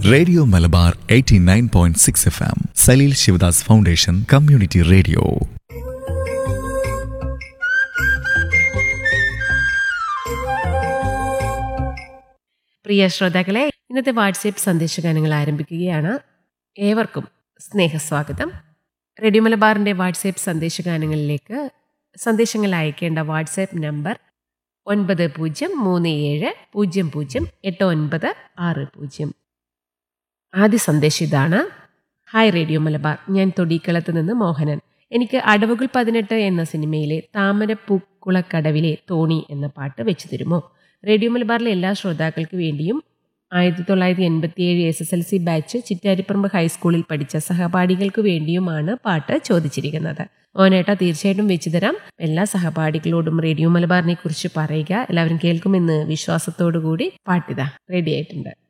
radio Malabar 89.6 F M Salil Sivadas foundation community radio പ്രിയ ശ്രോതാക്കളെ ഇന്നത്തെ വാട്സപ്പ് സന്ദേശഗാനങ്ങൾ ആരംഭിക്കുകയാണ് ഏവർക്കും സ്നേഹസ്വാഗതം റേഡിയോ മലബാറിൻ്റെ വാട്സപ്പ് സന്ദേശഗാനങ്ങളിലേക്ക് സന്ദേശങ്ങൾ അയക്കേണ്ട വാട്സാപ്പ് നമ്പർ ഒൻപത് പൂജ്യം മൂന്ന് ഏഴ് പൂജ്യം പൂജ്യം എട്ട് ഒൻപത് ആറ് പൂജ്യം ആദ്യ സന്ദേശം ഇതാണ് ഹായ് റേഡിയോ മലബാർ ഞാൻ തൊടിക്കളത്ത് നിന്ന് മോഹനൻ എനിക്ക് അടവുകൾ പതിനെട്ട് എന്ന സിനിമയിലെ താമരപ്പൂക്കുളക്കടവിലെ തോണി എന്ന പാട്ട് വെച്ചു തരുമോ റേഡിയോ മലബാറിലെ എല്ലാ ശ്രോതാക്കൾക്ക് വേണ്ടിയും ആയിരത്തി തൊള്ളായിരത്തി എൺപത്തിയേഴ് S S L C batch Chittariparamba ഹൈസ്കൂളിൽ പഠിച്ച സഹപാഠികൾക്ക് വേണ്ടിയുമാണ് പാട്ട് ചോദിച്ചിരിക്കുന്നത് ഓനേട്ട തീർച്ചയായിട്ടും വെച്ചു തരാം എല്ലാ സഹപാഠികളോടും റേഡിയോ മലബാറിനെ കുറിച്ച് പറയുക എല്ലാവരും കേൾക്കുമെന്ന് വിശ്വാസത്തോടു കൂടി പാട്ടിത റെഡി ആയിട്ടുണ്ട്